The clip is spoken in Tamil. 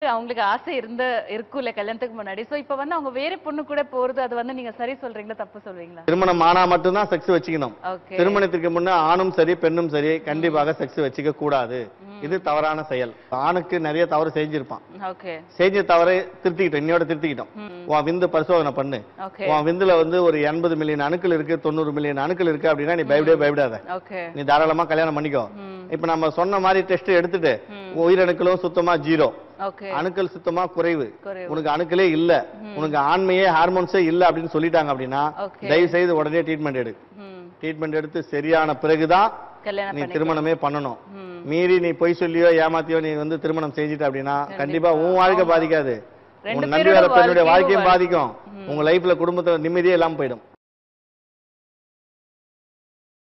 அவங்களுக்கு ஆசை இருந்த இருக்கும்ல கல்யாணத்துக்கு முன்னாடி சோ இப்ப வந்து அவங்க வேற பொண்ணு கூட போறது அது வந்து நீங்க சரி சொல்றீங்களா தப்பு சொல்றீங்களா திருமணம் ஆனா மட்டும்தான் செக்ஸ் வச்சுக்கணும் ஓகே திருமணத்திற்கு முன்ன ஆணும் சரி பெண்ணும் சரி கண்டிப்பாக செக்ஸ் வச்சுக்க கூடாது இது தவறான செயல் ஆணுக்கு நிறைய தவறு செஞ்சிருப்பான் ஓகே செஞ்ச தவறை திருத்திக்கிட்டோம் இன்னையோட திருத்திக்கிட்டோம் உன் விந்து பரிசோதனை பண்ணு ஓகே உன் விந்துல வந்து ஒரு எண்பது மில்லியன் அணுக்கள் இருக்கு தொண்ணூறு மில்லியன் அணுக்கள் இருக்கு அப்படின்னா நீ பயப்படவே பயப்படாத ஓகே நீ தாராளமா கல்யாணம் பண்ணிக்கோ ம் இப்ப நம்ம சொன்ன மாதிரி டெஸ்ட் எடுத்துட்டு உயிரணுக்களும் சுத்தமா ஜீரோ ஓகே அணுக்கள் சுத்தமா குறைவு குறைவு. உனக்கு அணுக்களே இல்ல உனக்கு ஆண்மையே ஹார்மோன்ஸே இல்ல அப்படின்னு சொல்லிட்டாங்க அப்படின்னா ஓகே தயவு செய்து உடனே ட்ரீட்மெண்ட் எடு ம் ட்ரீட்மெண்ட் எடுத்து சரியான பிறகுதான் கல்யாணம் நீ பண்ணி திருமணமே பண்ணணும் ம் மீறி நீ பொய் சொல்லியோ ஏமாத்தியோ நீ வந்து திருமணம் செஞ்சிட்ட அப்படின்னா கண்டிப்பா உன் வாழ்க்கை பாதிக்காது ரெண்டு உன் நம்பி வர பேரோட பெண்ணுடைய வாழ்க்கையும் வாழ்க்கையும் பாதிக்கும் உங்க லைஃப்ல குடும்பத்துல நிம்மதியே இல்லாம போயிடும்